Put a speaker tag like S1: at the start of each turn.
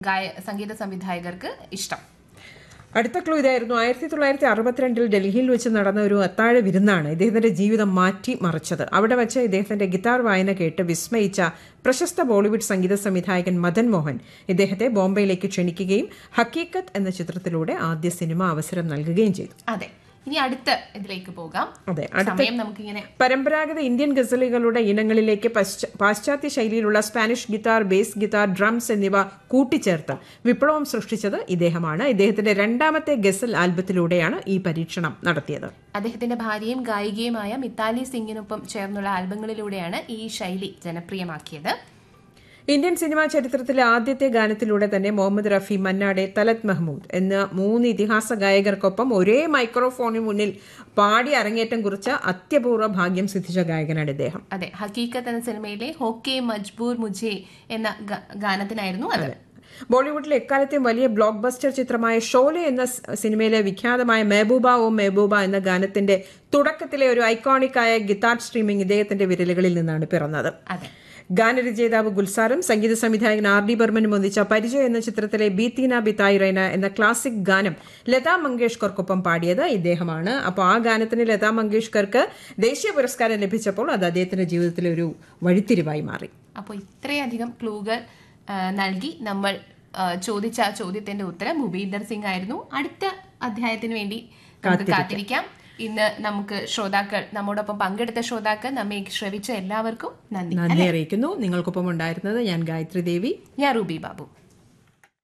S1: ഗായ സംഗീത സംവിധായകർക്ക് ഇഷ്ടം
S2: അടുത്ത ക്ലൂ ഇതായിരുന്നു ആയിരത്തി തൊള്ളായിരത്തി അറുപത്തിരണ്ടിൽ ഡൽഹിയിൽ വെച്ച് നടന്ന ഒരു അത്താഴ വിരുന്നാണ് ഇദ്ദേഹത്തിന്റെ ജീവിതം മാറ്റി മറിച്ചത് അവിടെ വെച്ച് ഇദ്ദേഹത്തിന്റെ ഗിത്താർ വായന കേട്ട് വിസ്മയിച്ച പ്രശസ്ത ബോളിവുഡ് സംഗീത സംവിധായകൻ മദൻ മോഹൻ ഇദ്ദേഹത്തെ ബോംബെയിലേക്ക് ക്ഷണിക്കുകയും ഹക്കീക്കത്ത് എന്ന ചിത്രത്തിലൂടെ ആദ്യ സിനിമ അവസരം നൽകുകയും ചെയ്തു
S1: അതെ ഇനി അടുത്ത ഇതിലേക്ക് പോകാം
S2: അതെ അടുത്ത
S1: സമയം നമുക്കിങ്ങനെ
S2: പരമ്പരാഗത ഇന്ത്യൻ ഗസലുകളുടെ ഇനങ്ങളിലേക്ക് പശ്ച- പാശ്ചാത്യ ശൈലിയിലുള്ള Spanish guitar bass guitar drums എന്നിവ കൂട്ടിച്ചേർത്ത് വിപ്ലവം സൃഷ്ടിച്ചത് ഇദ്ദേഹമാണ് ഇദ്ദേഹത്തിന്റെ രണ്ടാമത്തെ ഗസൽ ആൽബത്തിലൂടെയാണ് ഈ പരീക്ഷണം നടത്തിയത്
S1: അദ്ദേഹത്തിന്റെ ഭാര്യയും ഗായികയുമായ മിത്താലി സിംഗിനൊപ്പം ചേർന്നുള്ള ആൽബങ്ങളിലൂടെയാണ് ഈ ശൈലി ജനപ്രിയമാക്കിയത്
S2: ഇന്ത്യൻ സിനിമാ ചരിത്രത്തിലെ ആദ്യത്തെ ഗാനത്തിലൂടെ തന്നെ മുഹമ്മദ് റഫി മന്നാടെ തലത് മഹ്മൂദ് എന്ന മൂന്ന് ഇതിഹാസ ഗായകർക്കൊപ്പം ഒരേ മൈക്രോഫോണിന് മുന്നിൽ പാടി അരങ്ങേറ്റം കുറിച്ച അത്യപൂർവ ഭാഗ്യം സിദ്ധിച്ച ഗായകനാണ് ഇദ്ദേഹം
S1: അതെ ഹക്കീക്കത്ത് എന്ന സിനിമയിലെ ഹോക്കെ മജ്ബൂർ മുജെ എന്ന ഗ- ഗാനത്തിനായിരുന്നു അത്
S2: ബോളിവുഡിലെ എക്കാലത്തെയും വലിയ ബ്ലോക്ക് ബസ്റ്റർ ചിത്രമായ ഷോലെ എന്ന സ് സിനിമയിലെ വിഖ്യാതമായ മെഹബൂബ ഓ മെഹബൂബ എന്ന ഗാനത്തിന്റെ തുടക്കത്തിലെ ഒരു ഐക്കോണിക് ആയ ഗിത്താർ സ്ട്രീമിംഗ് ഇദ്ദേഹത്തിന്റെ വിരലുകളിൽ നിന്നാണ് പിറന്നത്
S1: അതെ
S2: ഗാനരചയിതാവ് ഗുൽസാറും സംഗീത സംവിധായകൻ ആർ ഡി ബർമനും ഒന്നിച്ച പരിചയം എന്ന ചിത്രത്തിലെ ബീത്തീന ബിതായി റൈന എന്ന ക്ലാസിക് ഗാനം ലതാ മങ്കേഷ്കർക്കൊപ്പം പാടിയത് ഇദ്ദേഹമാണ് അപ്പോൾ ആ ഗാനത്തിന് ലതാ മങ്കേഷ്കർക്ക് ദേശീയ പുരസ്കാരം ലഭിച്ചപ്പോൾ അത് അദ്ദേഹത്തിന്റെ ജീവിതത്തിലെ ഒരു വഴിത്തിരിവായി മാറി
S1: അപ്പോൾ ഇത്രയധികം ക്ലൂകൾ ആ, നൽകി നമ്മൾ ആ, ചോദിച്ച ആ ചോദ്യത്തിന്റെ ഉത്തരം ഭൂപീന്ദർ സിംഗ് ആയിരുന്നു അടുത്ത അധ്യായത്തിന് വേണ്ടി നമുക്ക് കാത്തിരിക്കാം ഇന്ന് നമുക്ക് ശ്രോതാക്കൾ നമ്മോടൊപ്പം പങ്കെടുത്ത ശ്രോതാക്കൾ നമ്മെ ശ്രവിച്ച എല്ലാവർക്കും നന്ദി
S2: നന്ദി അറിയിക്കുന്നു നിങ്ങൾക്കൊപ്പം ഉണ്ടായിരുന്നത് ഞാൻ ഗായത്രി ദേവി
S1: ഞാൻ റൂബി ബാബു